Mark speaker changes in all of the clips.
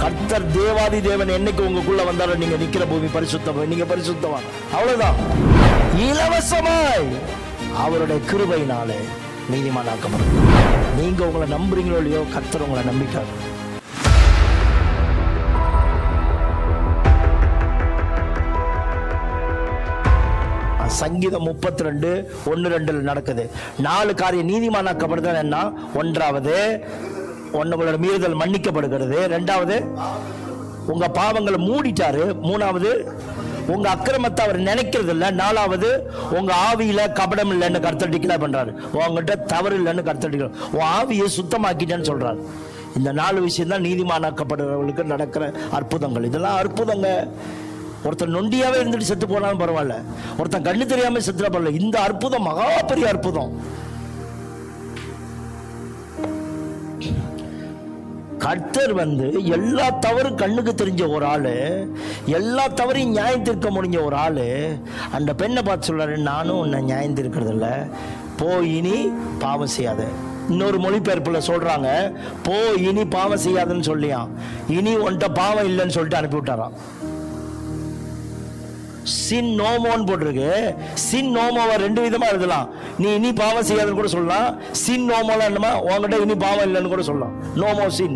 Speaker 1: கர்த்தர் தேவாதி தேவன் என்னைக்கு உங்களுக்குள்ள வந்தாலும் நீங்க நிக்கிற பூமி பரிசுத்தம் நீங்க பரிசுத்தவான் அவ்வளவுதான் இலவசமாய் அவருடைய கிருபையினாலே நீதிமானாக்கப்படும் நீங்க உங்களை நம்புறீங்களோ இல்லையோ கர்த்தர் உங்களை நம்பிட்டார் சங்கீதம் முப்பத்தி ரெண்டு ஒன்று ரெண்டுல நடக்குது நாலு காரியம் நீதிமானாக்கப்படுதல் என்ன ஒன்றாவது உங்களோட மீறுதல் மன்னிக்கப்படுகிறது ரெண்டாவது உங்க பாவங்களை மூடிட்டாரு மூணாவது உங்க அக்கிரமத்தை அவர் நினைக்கிறது இல்ல நாலாவது உங்க ஆவியில கபடம் இல்லைன்னு கருத்தர் டிக்ளேர் பண்றாரு உங்ககிட்ட தவறு இல்லைன்னு கருத்தர் டிக்ளேர் உன் ஆவியை சுத்தமாக்கிட்டேன்னு சொல்றாரு இந்த நாலு விஷயம் தான் நீதிமானாக்கப்படுறவர்களுக்கு நடக்கிற அற்புதங்கள் இதெல்லாம் அற்புதங்க ஒருத்தன் நொண்டியாவே இருந்துட்டு செத்து போனாலும் பரவாயில்ல ஒருத்தன் கண்ணு தெரியாம செத்துற பரவாயில்ல இந்த அற்புதம் மகா பெரிய அற்புதம் கர்த்தர் வந்து எல்லா தவறும் கண்ணுக்கு தெரிஞ்ச ஒரு ஆளு எல்லா தவறையும் நியாயம் தீர்க்க முடிஞ்ச ஒரு ஆளு அந்த பெண்ணை பார்த்து சொல்றாரு நானும் உன்னை நியாயம் தீர்க்கிறது இல்ல போ இனி பாவம் செய்யாத இன்னொரு மொழிபெயர்ப்புல சொல்றாங்க போ இனி பாவம் செய்யாதுன்னு சொல்லியான் இனி உன்கிட்ட பாவம் இல்லைன்னு சொல்லிட்டு அனுப்பி விட்டாராம் சின் நோமோன்னு போட்டிருக்கு சின் நோமோவை ரெண்டு விதமா எழுதலாம் நீ இனி பாவம் செய்யாதுன்னு கூட சொல்லலாம் சின் நோமோலாம் என்னமா உங்ககிட்ட இனி பாவம் இல்லைன்னு கூட சொல்லலாம் நோமோ சின்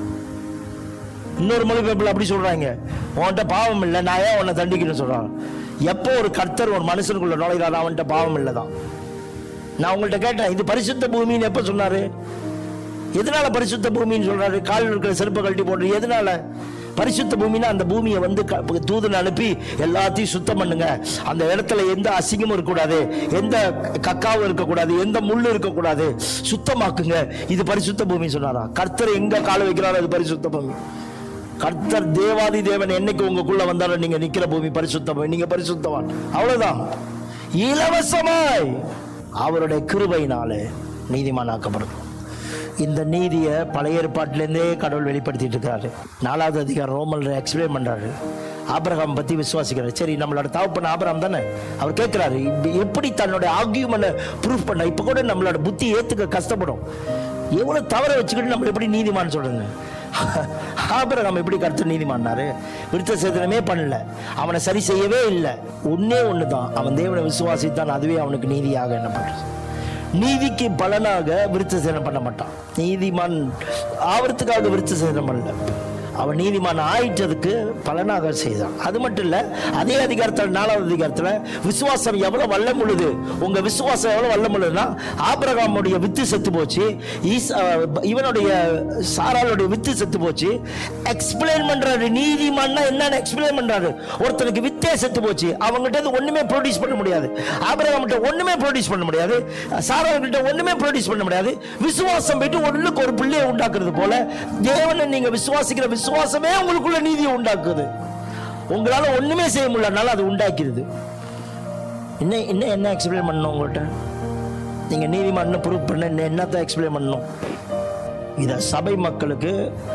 Speaker 1: இன்னொரு மொழிபெயர்ப்பில் அப்படி சொல்றாங்க உன்கிட்ட பாவம் இல்லை நான் ஏன் உன்னை தண்டிக்கணும்னு சொல்றான் எப்போ ஒரு கர்த்தர் ஒரு மனுஷனுக்குள்ள நுழைகிறாரு அவன்கிட்ட பாவம் இல்லை தான் நான் உங்கள்கிட்ட கேட்டேன் இது பரிசுத்த பூமின்னு எப்போ சொன்னாரு எதனால பரிசுத்த பூமின்னு சொல்றாரு காலில் இருக்கிற செருப்பை கழட்டி போடுறது எதனால பரிசுத்த பூமினா அந்த பூமியை வந்து க- தூதன் அனுப்பி எல்லாத்தையும் சுத்தம் பண்ணுங்க அந்த இடத்துல எந்த அசிங்கமும் இருக்கக்கூடாது எந்த கக்காவும் இருக்கக்கூடாது எந்த முள்ளு இருக்கக்கூடாது சுத்தமாக்குங்க இது பரிசுத்த பூமி சொன்னாரா கர்த்தர் எங்க கால வைக்கிறாரோ அது பரிசுத்த பூமி கர்த்தர் தேவாதி தேவன் என்னைக்கு உங்களுக்குள்ள வந்தாலும் நீங்க நிக்கிற பூமி பரிசுத்த பூமி நீங்க பரிசுத்தவான் அவ்வளவுதான் இலவசமாய் அவருடைய கிருபையினாலே நீதிமானாக்கப்படும் இந்த நீதியை பழைய ஏற்பாட்டிலேருந்தே கடவுள் வெளிப்படுத்திட்டு இருக்காரு நாலாவது அதிகாரம் ரோமல் எக்ஸ்பிளைன் பண்றாரு ஆபிரகாம் பத்தி விசுவாசிக்கிறார் சரி நம்மளோட தகப்பன் ஆபிரகாம் தானே அவர் கேட்கிறாரு இப்ப எப்படி தன்னோட ஆர்கியூமெண்ட்டை ப்ரூஃப் பண்ண இப்ப கூட நம்மளோட புத்தி ஏத்துக்க கஷ்டப்படும் எவ்வளவு தவற வச்சுக்கிட்டு நம்ம எப்படி நீதிமான் சொல்றேங்க ஆபிரகாம் எப்படி கருத்து நீதிமான்னாரு விருத்த சேதனமே பண்ணல அவனை சரி செய்யவே இல்லை ஒன்னே ஒண்ணுதான் அவன் தேவனை விசுவாசித்தான் அதுவே அவனுக்கு நீதியாக என்ன பண்றது நீதிக்கு பலனாக விருத்த சேதனம் பண்ண மாட்டான் நீதிமான் ஆவறதுக்காக விருத்த சேதனம் பண்ணல அவன் நீதிமான் ஆயிட்டதுக்கு பலனாக செய்தான் அது மட்டும் இல்ல அதே அதிகாரத்தில் நாலாவது அதிகாரத்தில் விசுவாசம் எவ்வளவு வல்லம் உள்ளது உங்க விசுவாசம் எவ்வளவு வல்லம் உள்ளதுன்னா ஆபிரகாமுடைய வித்து செத்து போச்சு ஈஸ்- அஹ், இவனுடைய சாராளுடைய வித்து செத்து போச்சு எக்ஸ்பிளைன் பண்றாரு நீதிமான்னா என்னன்னு எக்ஸ்பிளைன் பண்றாரு ஒருத்தனுக்கு வித்தே செத்து போச்சு அவங்ககிட்ட இருந்து ஒண்ணுமே ப்ரொடியூஸ் பண்ண முடியாது ஆபிரகாம் கிட்ட ஒண்ணுமே ப்ரொடியூஸ் பண்ண முடியாது சாரா கிட்ட ஒண்ணுமே ப்ரொடியூஸ் பண்ண முடியாது விசுவாசம் போயிட்டு ஒண்ணுக்கு ஒரு பிள்ளையை உண்டாக்குறது போல தேவனை நீங்க விசுவாசிக்கிற விசுவாசமே உங்களுக்குள்ள நீதியை உண்டாக்குது உங்களால ஒண்ணுமே செய்ய முடியலனால அது உண்டாக்கிடுது இன்னும் இன்னும் என்ன எக்ஸ்பிளைன் பண்ணணும் உங்கள்கிட்ட நீங்க நீதிமன்ற ப்ரூவ் பண்ண இன்னும் என்னத்தை எக்ஸ்பிளைன் பண்ணணும் இதை சபை மக்களுக்கு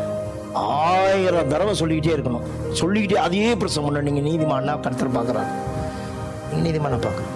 Speaker 1: ஆயிரம் தடவை சொல்லிக்கிட்டே இருக்கணும் சொல்லிக்கிட்டே அதையே பிரசவம் பண்ண நீங்க நீதிமானா கருத்தர் பார்க்குறாரு நீங்க நீதிமானா பார்க்கணும்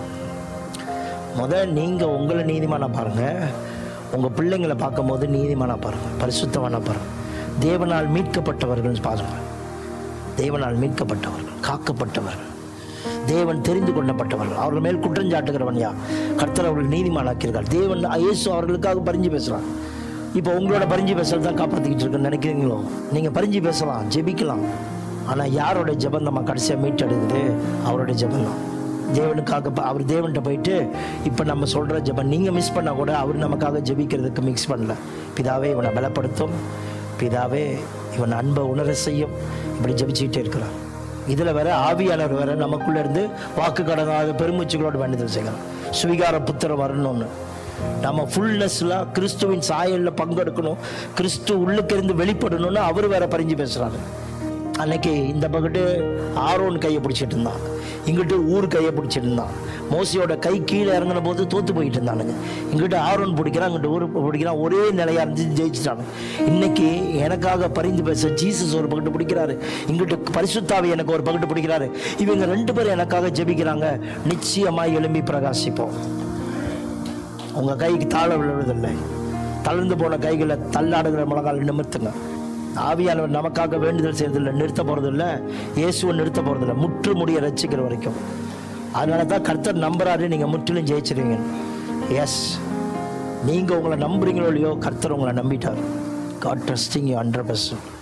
Speaker 1: முத நீங்க உங்களை நீதிமானா பாருங்க உங்க பிள்ளைங்களை பார்க்கும்போது நீதிமானா பாருங்க பரிசுத்தவானா பாருங்க தேவனால் மீட்கப்பட்டவர்கள் பாருங்க தேவனால் மீட்கப்பட்டவர்கள் காக்கப்பட்டவர்கள் தேவன் தெரிந்து கொள்ளப்பட்டவர்கள் அவர்கள் மேல் குற்றம் சாட்டுகிறவன் யா கர்த்தர் அவர்கள் நீதிமானாக்கிறார் தேவன் இயேசு அவர்களுக்காக பரிஞ்சு பேசுறார் இப்போ உங்களோட பரிஞ்சு பேசுறது தான் காப்பாற்றிக்கிட்டு இருக்குன்னு நினைக்கிறீங்களோ நீங்க பரிஞ்சு பேசலாம் ஜெபிக்கலாம் ஆனா யாரோட ஜெபம் நம்ம கடைசியா மீட்டெடுக்குது அவருடைய ஜெபம் தான் தேவனுக்காக ப- அவர் தேவன்கிட்ட போயிட்டு இப்போ நம்ம சொல்ற ஜெபம் நீங்க மிஸ் பண்ணா கூட அவர் நமக்காக ஜெபிக்கிறதுக்கு மிக்ஸ் பண்ணல பிதாவே இவனை பலப்படுத்தும் பிதாவே இவன் அன்பை உணர செய்யும் இப்படி ஜெபிச்சுக்கிட்டே இருக்கிறான் இதுல வேற ஆவியானவர் வேற நமக்குள்ள இருந்து வாக்கு கடங்காத பெருமூச்சுகளோட வேண்டுதல் செய்யலாம் சுவிகார புத்திர வரணும்னு நம்ம ஃபுல்னஸ்ல கிறிஸ்துவின் சாயல்ல பங்கெடுக்கணும் கிறிஸ்து உள்ளுக்கு இருந்து வெளிப்படணும்னு அவர் வேற பறிஞ்சு பேசுறாரு அன்னைக்கு இந்த பக்கத்து ஆரோன் கையை பிடிச்சிட்டு இருந்தான் இங்கிட்டு ஊர் கையை பிடிச்சிட்டு இருந்தான் மோசியோட கை கீழே இறங்கின போது தோத்து போயிட்டு இருந்தானுங்க இங்கிட்ட ஆரோன் பிடிக்கிறான் இங்கிட்ட ஊர் பிடிக்கிறான் ஒரே நிலையா இருந்து ஜெயிச்சிட்டாங்க இன்னைக்கு எனக்காக பரிந்து பேச ஜீசஸ் ஒரு பக்கத்து பிடிக்கிறாரு இங்கிட்டு பரிசுத்தாவி எனக்கு ஒரு பக்கத்து பிடிக்கிறாரு இவங்க ரெண்டு பேரும் எனக்காக ஜெபிக்கிறாங்க நிச்சயமா எழும்பி பிரகாசிப்போம் உங்க கைக்கு தாழ விழுவதில்லை தளர்ந்து போன கைகளை தள்ளாடுகிற முழங்கால் நிமிர்த்துங்க ஆவியானவர் நமக்காக வேண்டுதல் செய்யறதில்ல நிறுத்த போறதில்ல இயேசுவை நிறுத்த போறதில்ல முற்று முடிய ரசிக்கிற வரைக்கும் அதனால தான் கர்த்தர் நம்புறாரு நீங்க முற்றிலும் ஜெயிச்சிருவீங்க எஸ் நீங்க உங்களை நம்புறீங்களோ இல்லையோ கர்த்தர் உங்களை நம்பிட்டார் God trusting you hundred percent